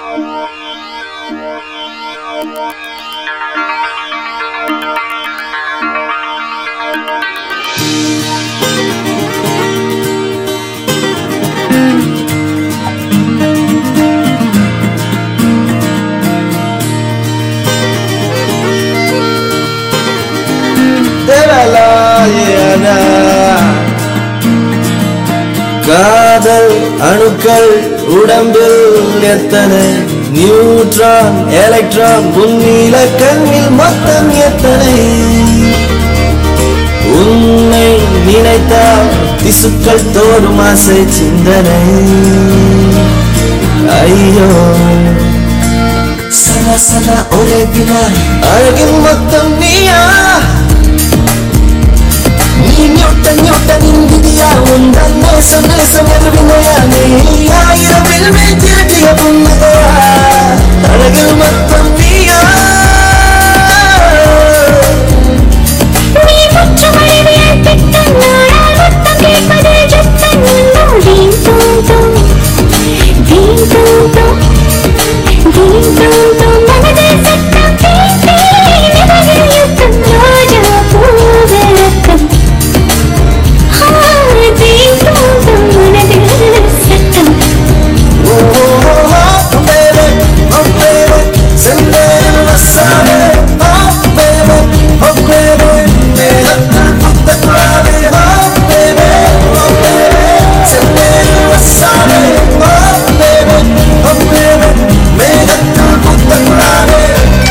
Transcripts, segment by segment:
தேவலாயனா காதல் அணுக்கள் உடம்பில் எத்தனை நியூட்ரான் எலக்ட்ரான் உன்னில கண்ணில் மொத்தம் எத்தனை உன்னை நினைத்தால் திசுக்கள் தோறும் ஆசை சிந்தனை ஐயோ சதா சதா ஒரே வினா அழகின் மொத்தம் நீயா நீ நியூட்டன் நியூட்டனின் விதியா உந்தன் நேசம் நேசம் எது வினையா நீ ஆயிரம் வில்மேல் திரட்டிய புன்னகையா அழகில் மொத்தம் நீயா நீ முற்று மனைவியாய் திட்டம் நாடால் மொத்தம் கேட்பதில் சுத்தம் இன்னும் வீண் தூம் தூம் வீண் தூம் தூம் வீண் தூம் தூம் மனதில் சத்தம் கேட்டே நினைவில் யுத்தம் ராஜா பூவிளக்கம் ஆ, வீண் தூம் தூம் மனதில் சத்தம் Oh, oh, oh, baby, oh, baby, செந்தேன் வசானே, oh, baby, oh, baby, மேகத்தில் புத்தக்கூடாதே, oh, baby, oh, baby, செந்தேன் வசானே, oh, baby, oh, baby, மேகத்தில் புத்தக்கூடாதே.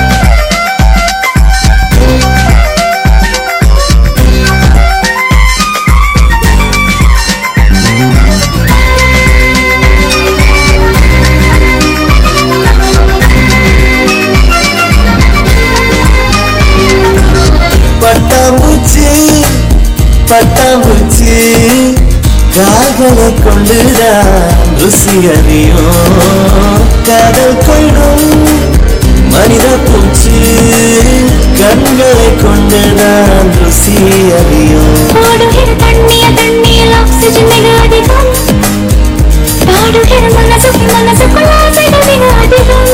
பட்டாம்பூச்சி பட்டாம்பூச்சி கால்களை கொண்டுதான் ருசி அறியும் காதல் கொள்ளும் மனித பூச்சி கண்களை கொண்டுதான் ருசி அறியும் ஓடுகிற தண்ணிய தண்ணியில் ஆக்சிஜன் மிக அதிகம் பாடுகிற மனசு மனசுக்குள் ஆசைகள் மிக அதிகம்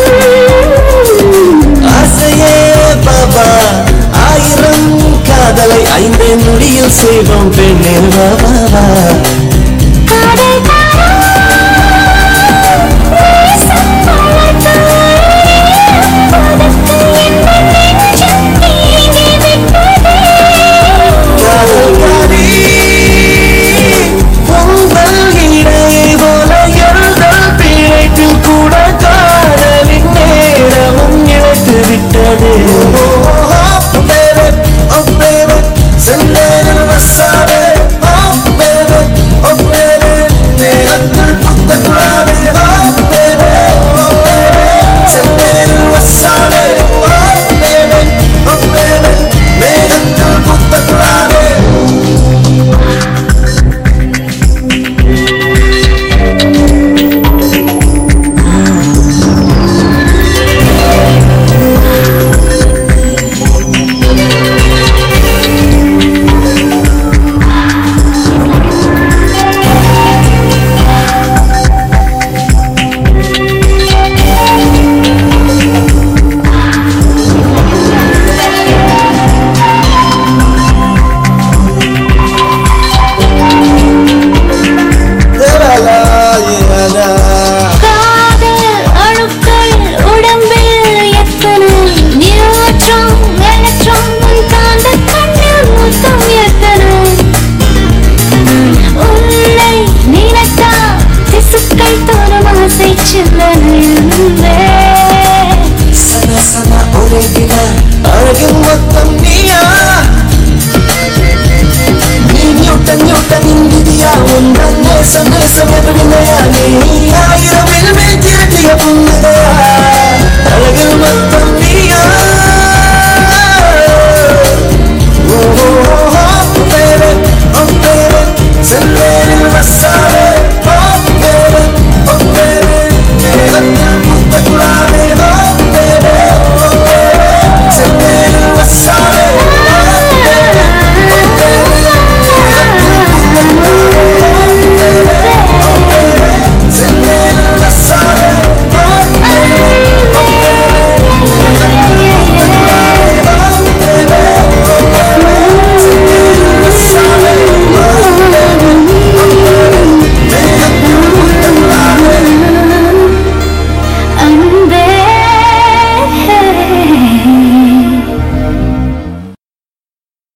ஆசையே பாபா ஆயிரம் காதலை ஐந்தே நொடியில் செய்வோம் பெண்ணே பாபா